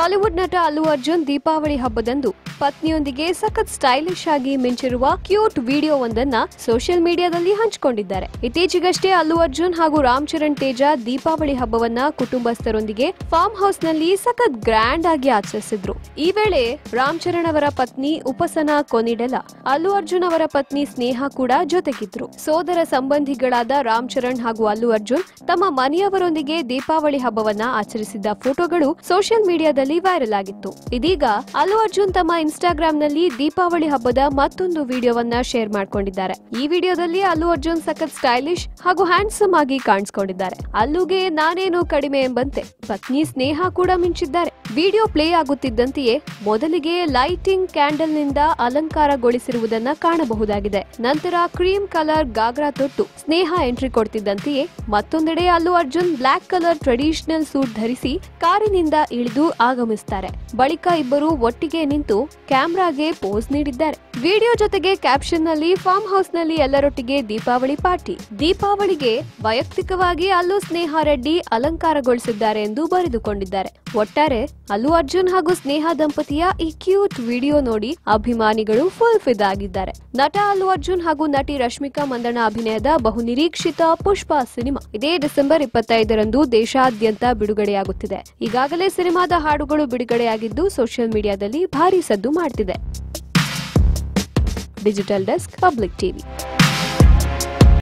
Bollywood ನಟ ಅಲ್ಲು ಅರ್ಜುನ್ ದೀಪಾವಳಿ ಹಬ್ಬದಂದು ಪತ್ನಿಯೊಂದಿಗೆ ಸಖತ್ ಸ್ಟೈಲಿಶ್ ಆಗಿ ಮಿಂಚಿರುವ ಕ್ಯೂಟ್ ವಿಡಿಯೋ ಒಂದನ್ನ ಸೋಷಿಯಲ್ ಮೀಡಿಯಾದಲ್ಲಿ ಹಂಚಿಕೊಂಡಿದ್ದಾರೆ ಇತ್ತೀಚೆಗಷ್ಟೇ ಅಲ್ಲು ಅರ್ಜುನ್ ಹಾಗೂ ರಾಮ್ ಚರಣ್ ತೇಜ ದೀಪಾವಳಿ ಹಬ್ಬವನ್ನ ಕುಟುಂಬಸ್ಥರೊಂದಿಗೆ ಫಾರ್ಮ್ ಹೌಸ್ ನಲ್ಲಿ ಸಖತ್ ಗ್ರ್ಯಾಂಡ್ ಆಗಿ ಆಚರಿಸಿದ್ರು ಈ ವೇಳೆ ರಾಮ್ ಚರಣ್ ಅವರ ಪತ್ನಿ ಉಪಸನಾ ಕೊನಿಡೆಲ ಅಲ್ಲು ಅರ್ಜುನ್ ಅವರ ಪತ್ನಿ ಸ್ನೇಹ ಕೂಡ ಜೊತೆಗಿದ್ರು ಸೋದರ ಸಂಬಂಧಿಗಳಾದ ರಾಮ್ ಚರಣ್ ಹಾಗೂ ಅಲ್ಲು ಅರ್ಜುನ್ ತಮ್ಮ ಮನೆಯವರೊಂದಿಗೆ ದೀಪಾವಳಿ ಹಬ್ಬವನ್ನ ಆಚರಿಸಿದ್ದ ಫೋಟೋಗಳು ಸೋಷಿಯಲ್ ಮೀಡಿಯಾದಲ್ಲಿ ವೈರಲ್ ಆಗಿತ್ತು ಇದೀಗ ಅಲ್ಲು ಅರ್ಜುನ್ ತಮ್ಮ ಇನ್ಸ್ಟಾಗ್ರಾಮ್ ನಲ್ಲಿ ದೀಪಾವಳಿ ಹಬ್ಬದ ಮತ್ತೊಂದು ವಿಡಿಯೋವನ್ನ ಶೇರ್ ಮಾಡ್ಕೊಂಡಿದ್ದಾರೆ ಈ ವಿಡಿಯೋದಲ್ಲಿ ಅಲ್ಲು ಅರ್ಜುನ್ ಸಖತ್ ಸ್ಟೈಲಿಶ್ ಹಾಗೂ ಹ್ಯಾಂಡ್ಸಮ್ ಆಗಿ ಕಾಣಿಸ್ಕೊಂಡಿದ್ದಾರೆ ಅಲ್ಲುಗೆ ನಾನೇನು ಕಡಿಮೆ ಎಂಬಂತೆ ಪತ್ನಿ ಸ್ನೇಹ ಕೂಡ ಮಿಂಚಿದ್ದಾರೆ ವಿಡಿಯೋ ಪ್ಲೇ ಆಗುತ್ತಿದ್ದಂತೆಯೇ ಮೊದಲಿಗೆ ಲೈಟಿಂಗ್ ಕ್ಯಾಂಡಲ್ ನಿಂದ ಅಲಂಕಾರಗೊಳಿಸಿರುವುದನ್ನ ಕಾಣಬಹುದಾಗಿದೆ ನಂತರ ಕ್ರೀಮ್ ಕಲರ್ ಗಾಗ್ರಾ ತೊಟ್ಟು ಸ್ನೇಹ ಎಂಟ್ರಿ ಕೊಡ್ತಿದ್ದಂತೆಯೇ ಮತ್ತೊಂದೆಡೆ Allu Arjun black colour traditional suit ಧರಿಸಿ ಕಾರಿನಿಂದ ಇಳಿದು ಆಗಮಿಸುತ್ತಾರೆ ಬಳಿಕ ಇಬ್ಬರು ಒಟ್ಟಿಗೆ ನಿಂತು ಕ್ಯಾಮ್ರಾಗೆ ಪೋಸ್ ನೀಡಿದ್ದಾರೆ ವಿಡಿಯೋ ಜೊತೆಗೆ ಕ್ಯಾಪ್ಷನ್ ನಲ್ಲಿ ಫಾರ್ಮ್ ಹೌಸ್ ನಲ್ಲಿ ಎಲ್ಲರೊಟ್ಟಿಗೆ ದೀಪಾವಳಿ ಪಾರ್ಟಿ ದೀಪಾವಳಿಗೆ ವೈಯಕ್ತಿಕವಾಗಿ ಅಲ್ಲು ಸ್ನೇಹ ರೆಡ್ಡಿ ಅಲಂಕಾರಗೊಳಿಸಿದ್ದಾರೆ ಎಂದು ಬರೆದುಕೊಂಡಿದ್ದಾರೆ ಒಟ್ಟಾರೆ ಅಲ್ಲು ಅರ್ಜುನ್ ಹಾಗೂ ಸ್ನೇಹ ದಂಪತಿಯ ಈ ಕ್ಯೂಟ್ ವಿಡಿಯೋ ನೋಡಿ ಅಭಿಮಾನಿಗಳು ಫುಲ್ ಫಿದಾಗಿದ್ದಾರೆ ನಟ ಅಲ್ಲು ಅರ್ಜುನ್ ಹಾಗೂ ನಟಿ ರಶ್ಮಿಕಾ ಮಂದಣ್ಣ ಅಭಿನಯದ ಬಹುನಿರೀಕ್ಷಿತ ಪುಷ್ಪ ಸಿನಿಮಾ ಇದೇ ಡಿಸೆಂಬರ್ ಇಪ್ಪತ್ತೈದರಂದು ದೇಶಾದ್ಯಂತ ಬಿಡುಗಡೆಯಾಗುತ್ತಿದೆ ಈಗಾಗಲೇ ಸಿನಿಮಾದ ಹಾಡುಗಳು ಬಿಡುಗಡೆಯಾಗಿದ್ದು ಸೋಷಿಯಲ್ ಮೀಡಿಯಾದಲ್ಲಿ ಭಾರಿ ಸದ್ದು ಮಾಡ್ತಿದೆ ಡಿಜಿಟಲ್ ಡೆಸ್ಕ್ ಪಬ್ಲಿಕ್ ಟಿವಿ